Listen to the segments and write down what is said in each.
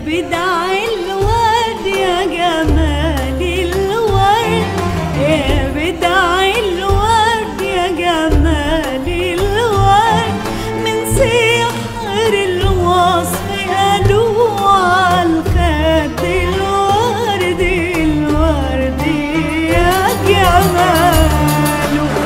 بدع الورد يا جمال الورد يا بدع الورد يا جمال الورد من سحر الوصف قالوا عالخد الورد الورد يا جماله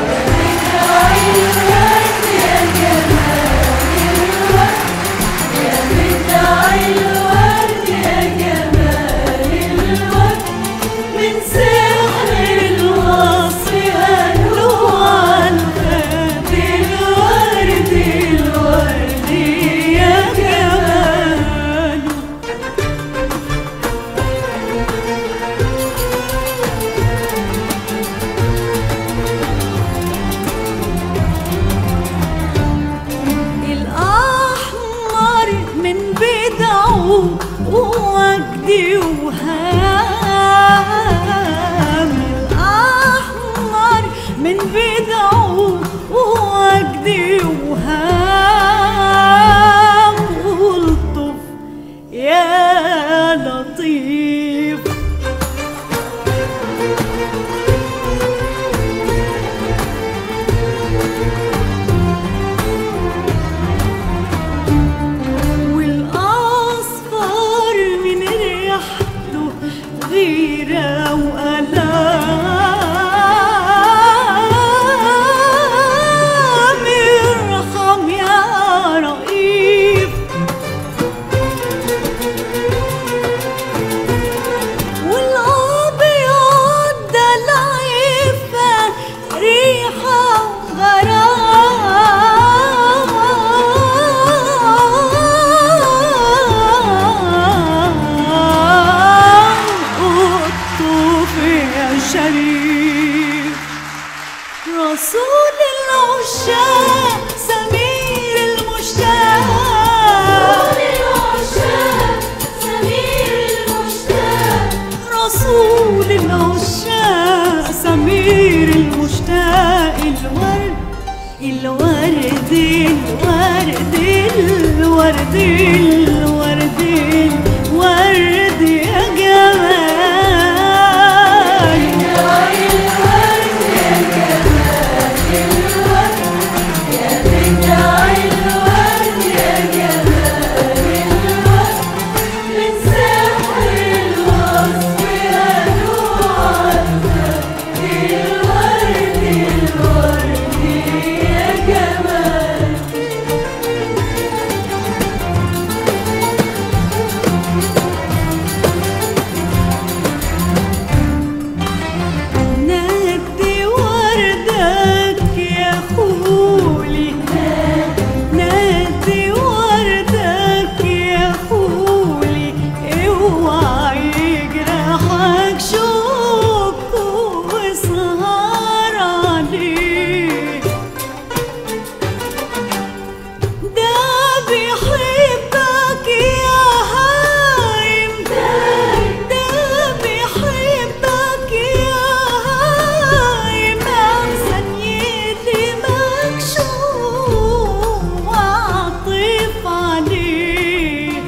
من سحر الوصف قالوا عالخد الورد الورد يا جماله الأحمر من بدعه ووجدي وهام الأحمر من بدعه ووجدي وهام والطف يا لطيف والأصفر من ريحته غيرة وألام ارحم يا رئيف والأبيض ده العفة ريحة وغرام قطوف يا شريف رسول العشاق سمير المشتاق رسول العشاق سمير المشتاق الورد الورد الورد الورد الورد الورد يا جمال نادي وردك يا خولي نادي وردك يا خولي اوعى يجرحك شوك وسهر عليه ده بيحبك يا هايم ده بيحبك يا هايم أحسن يدي مكشوف وعطف عليه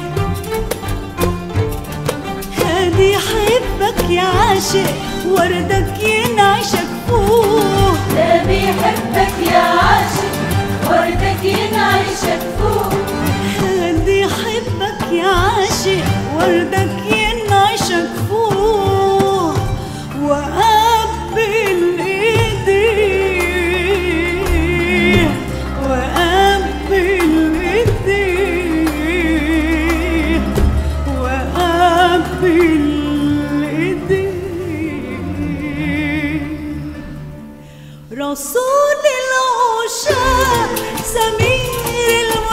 هادي يحبك يا عاشق وردك ينعشك فوق ده بيحبك يا عاشق وردك ينعشك فوق هادي يحبك يا عاشق وردك ينعشك فوق وقبل ايديه وقبل ايديه وقبل ايديه رسول العشاق سمير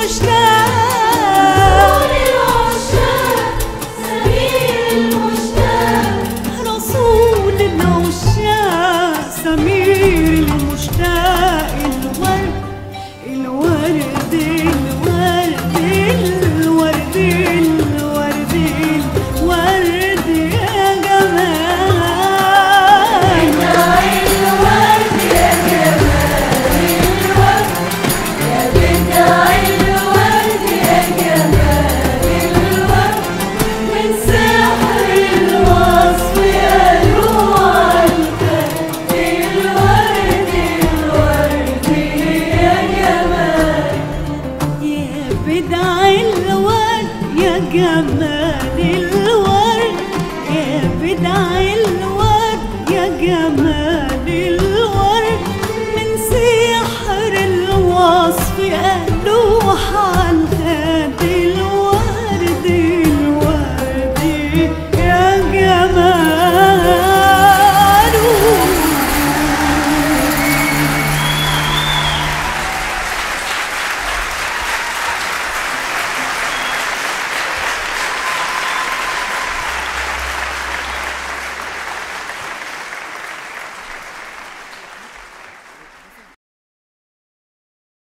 المشتاق العشاق سمير المشتاق رسول العشاق سمير المشتاق الورد الورد الورد الورد الورد الورد يا جمال الورد يا جمال يا جمال الورد يا بدع الورد يا جمال الورد من سحر الوصف قالوا